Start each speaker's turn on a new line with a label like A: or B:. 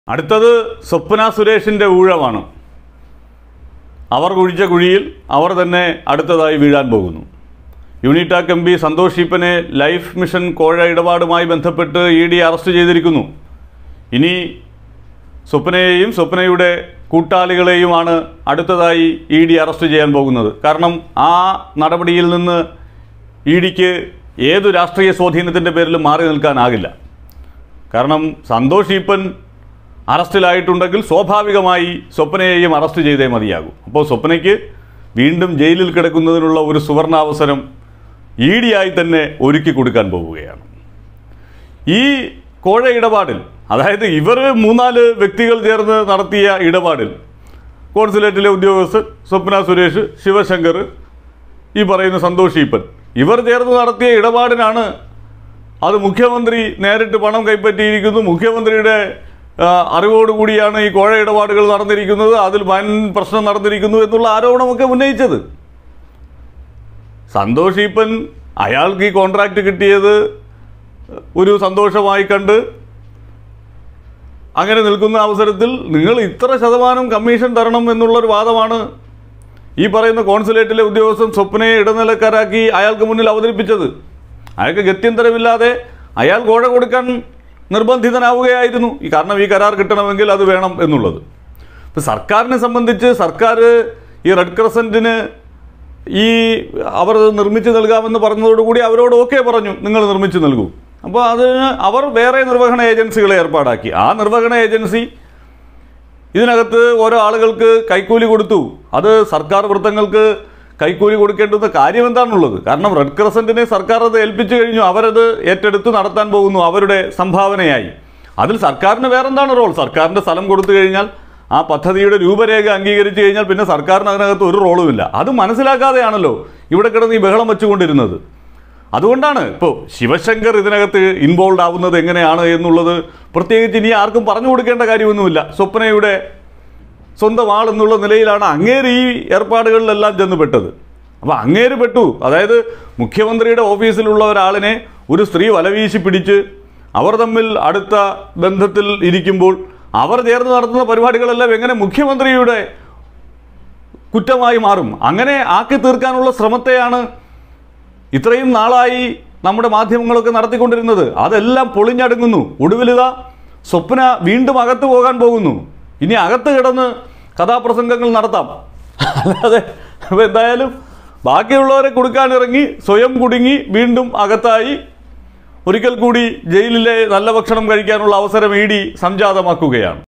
A: അടുത്തത് സ്വപ്ന സുരേഷിൻ്റെ ഊഴമാണ് അവർ കുഴിച്ച കുഴിയിൽ അവർ തന്നെ അടുത്തതായി വീഴാൻ പോകുന്നു യൂണിറ്റാക് എം പി സന്തോഷ് ഈപ്പനെ ലൈഫ് മിഷൻ കോഴ ഇടപാടുമായി ബന്ധപ്പെട്ട് ഇ ഡി അറസ്റ്റ് ചെയ്തിരിക്കുന്നു ഇനി സ്വപ്നയെയും സ്വപ്നയുടെ കൂട്ടാളികളെയുമാണ് അടുത്തതായി ഇ ഡി അറസ്റ്റ് ചെയ്യാൻ പോകുന്നത് കാരണം ആ നടപടിയിൽ നിന്ന് ഇ ഡിക്ക് ഏതു രാഷ്ട്രീയ സ്വാധീനത്തിൻ്റെ പേരിലും മാറി നിൽക്കാനാകില്ല കാരണം സന്തോഷ് ഈപ്പൻ അറസ്റ്റിലായിട്ടുണ്ടെങ്കിൽ സ്വാഭാവികമായി സ്വപ്നയെയും അറസ്റ്റ് ചെയ്തേ മതിയാകൂ അപ്പോൾ സ്വപ്നയ്ക്ക് വീണ്ടും ജയിലിൽ കിടക്കുന്നതിനുള്ള ഒരു സുവർണാവസരം ഇ ഡി ആയി തന്നെ ഒരുക്കി കൊടുക്കാൻ പോവുകയാണ് ഈ കോഴ ഇടപാടിൽ അതായത് ഇവർ മൂന്നാല് വ്യക്തികൾ ചേർന്ന് നടത്തിയ ഇടപാടിൽ കോൺസുലേറ്റിലെ ഉദ്യോഗസ്ഥർ സ്വപ്ന സുരേഷ് ശിവശങ്കർ ഈ പറയുന്ന സന്തോഷ് ഈപ്പൻ ഇവർ ചേർന്ന് നടത്തിയ ഇടപാടിനാണ് അത് മുഖ്യമന്ത്രി നേരിട്ട് പണം കൈപ്പറ്റിയിരിക്കുന്നു മുഖ്യമന്ത്രിയുടെ ആ, അറിവോടുകൂടിയാണ് ഈ കോഴ ഇടപാടുകൾ നടന്നിരിക്കുന്നത് അതിൽ വൻ പ്രശ്നം നടന്നിരിക്കുന്നു എന്നുള്ള ആരോപണമൊക്കെ ഉന്നയിച്ചത് സന്തോഷ് ഈപ്പൻ അയാൾക്ക് ഈ കോൺട്രാക്റ്റ് കിട്ടിയത് ഒരു സന്തോഷമായി കണ്ട് അങ്ങനെ നിൽക്കുന്ന അവസരത്തിൽ നിങ്ങൾ ഇത്ര ശതമാനം കമ്മീഷൻ തരണം എന്നുള്ളൊരു വാദമാണ് ഈ പറയുന്ന കോൺസുലേറ്റിലെ ഉദ്യോഗസ്ഥൻ സ്വപ്നയെ ഇടനിലക്കാരാക്കി അയാൾക്ക് മുന്നിൽ അവതരിപ്പിച്ചത് അയാൾക്ക് ഗത്യന്തരമില്ലാതെ അയാൾ കോഴ കൊടുക്കാൻ നിർബന്ധിതനാവുകയായിരുന്നു ഈ കാരണം ഈ കരാർ കിട്ടണമെങ്കിൽ അത് വേണം എന്നുള്ളത് ഇപ്പം സർക്കാരിനെ സംബന്ധിച്ച് സർക്കാർ ഈ റെഡ് ക്രസൻറ്റിന് ഈ അവർ നിർമ്മിച്ച് നൽകാമെന്ന് പറഞ്ഞതോടുകൂടി അവരോട് ഓക്കെ പറഞ്ഞു നിങ്ങൾ നിർമ്മിച്ച് നൽകൂ അപ്പോൾ അതിന് അവർ വേറെ നിർവഹണ ഏജൻസികളെ ഏർപ്പാടാക്കി ആ നിർവഹണ ഏജൻസി ഇതിനകത്ത് ഓരോ ആളുകൾക്ക് കൈക്കൂലി കൊടുത്തു അത് സർക്കാർ വൃത്തങ്ങൾക്ക് കൈക്കൂലി കൊടുക്കേണ്ടുന്ന കാര്യം എന്താണുള്ളത് കാരണം റെഡ് ക്രസൻറ്റിനെ സർക്കാർ അത് ഏൽപ്പിച്ചു കഴിഞ്ഞു അവരത് ഏറ്റെടുത്ത് നടത്താൻ പോകുന്നു അവരുടെ സംഭാവനയായി അതിൽ സർക്കാരിന് വേറെന്താണ് റോൾ സർക്കാരിൻ്റെ സ്ഥലം കൊടുത്തു കഴിഞ്ഞാൽ ആ പദ്ധതിയുടെ രൂപരേഖ അംഗീകരിച്ചു കഴിഞ്ഞാൽ പിന്നെ സർക്കാരിന് അതിനകത്ത് ഒരു റോളുമില്ല അത് മനസ്സിലാക്കാതെയാണല്ലോ ഇവിടെ കിടന്ന് ഈ ബഹളം വെച്ചുകൊണ്ടിരുന്നത് അതുകൊണ്ടാണ് ഇപ്പോൾ ശിവശങ്കർ ഇതിനകത്ത് ഇൻവോൾവ് ആവുന്നത് എങ്ങനെയാണ് എന്നുള്ളത് പ്രത്യേകിച്ച് ഇനി ആർക്കും പറഞ്ഞു കൊടുക്കേണ്ട കാര്യമൊന്നുമില്ല സ്വപ്നയുടെ സ്വന്തം ആൾ എന്നുള്ള നിലയിലാണ് അങ്ങേര് ഈ ഏർപ്പാടുകളിലെല്ലാം ചെന്ന് പെട്ടത് അപ്പോൾ അങ്ങേര് പെട്ടു അതായത് മുഖ്യമന്ത്രിയുടെ ഓഫീസിലുള്ള ഒരാളിനെ ഒരു സ്ത്രീ വലവീശി പിടിച്ച് അവർ തമ്മിൽ അടുത്ത ബന്ധത്തിൽ ഇരിക്കുമ്പോൾ അവർ ചേർന്ന് നടത്തുന്ന പരിപാടികളെല്ലാം എങ്ങനെ മുഖ്യമന്ത്രിയുടെ കുറ്റമായി മാറും അങ്ങനെ ആക്കി തീർക്കാനുള്ള ശ്രമത്തെയാണ് ഇത്രയും നാളായി നമ്മുടെ മാധ്യമങ്ങളൊക്കെ നടത്തിക്കൊണ്ടിരുന്നത് അതെല്ലാം പൊളിഞ്ഞടുങ്ങുന്നു ഒടുവിലിതാ സ്വപ്ന വീണ്ടും അകത്ത് പോകാൻ പോകുന്നു ഇനി അകത്ത് കിടന്ന് കഥാപ്രസംഗങ്ങൾ നടത്താം അല്ലാതെ ഇപ്പൊ എന്തായാലും ബാക്കിയുള്ളവരെ കൊടുക്കാനിറങ്ങി സ്വയം കുടുങ്ങി വീണ്ടും അകത്തായി ഒരിക്കൽ കൂടി ജയിലിലെ നല്ല ഭക്ഷണം കഴിക്കാനുള്ള അവസരം ഇ ഡി സംജാതമാക്കുകയാണ്